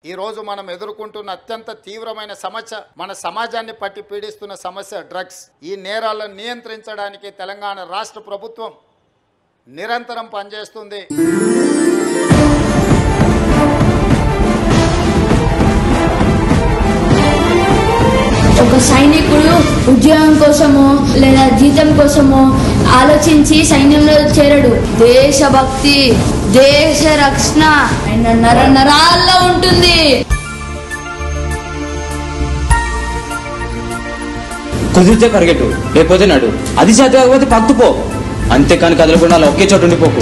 ఈరోజు మనం ఎదుర్కొంటున్న అత్యంత తీవ్రమైన సమస్య మన సమాజాన్ని పట్టి పీడిస్తున్న సమస్య డ్రగ్స్ ఈ నేరాలను నియంత్రించడానికి తెలంగాణ రాష్ట్ర ప్రభుత్వం నిరంతరం పనిచేస్తుంది ఒక సైనికుడు ఉద్యోగం కోసమో లేదా జీతం కోసమో ఆలోచించి సైన్యంలో చేరడు దేశభక్తి దేశ రక్షణ ఆయన నర నరాల్లో ఉంటుంది కుదిరితే పరిగెట్టు లేకపోతే నడు అది చేత కాకపోతే పక్కుపో అంతేకాని కదలకుండా అలా ఒకే చోటు ఉండిపోకు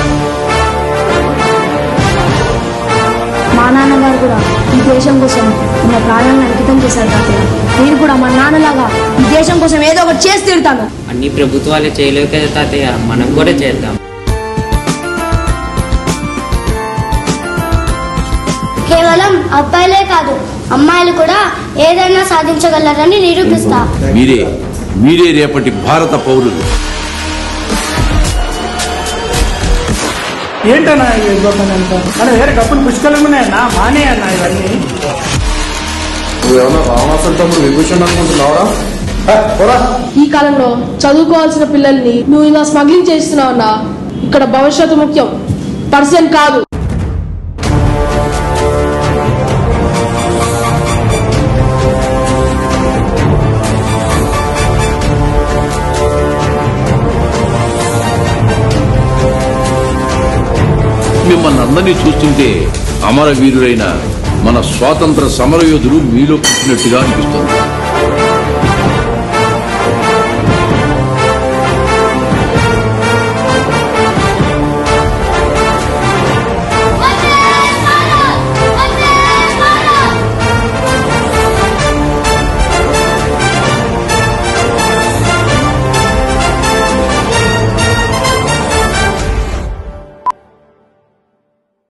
మా నాన్నగారు కూడా ఈ దేశం కోసం మన ప్రాణాలను అంకితం చేశారు తాతయ్య నేను కూడా మా నాన్నలాగా ఈ దేశం కోసం ఏదో ఒకటి చేసి తీరుతాను అన్ని ప్రభుత్వాలు చేయలేవు కదా తాతయ్య మనం కూడా చేద్దాం కేవలం అబ్బాయిలే కాదు అమ్మాయిలు కూడా ఏదైనా సాధించగలరని నిరూపిస్తా మీరే మీరే రేపటి భారత పౌరులు ఏంటన్నా ఈ గొప్పనంతా మన వేరే డబ్బులు పుష్కలం ఉన్నాయన్నా మానే అన్న ఇవన్నీ నువ్వేమన్నా రావణాసుడు తమ్ముడు విభూషణ్ అనుకుంటున్నావరా హే, పోరా ఈ కాలంలో చదువుకోవాల్సిన పిల్లల్ని నువ్వు ఇలా స్మగ్లింగ్ చేస్తున్నావన్నా ఇక్కడ భవిష్యత్తు ముఖ్యం పర్సన్ కాదు మిమ్మల్ని అందరినీ చూస్తుంటే అమరవీరులైన మన స్వాతంత్ర సమరయోధులు మీలో పుట్టినట్టుగా అనిపిస్తుంది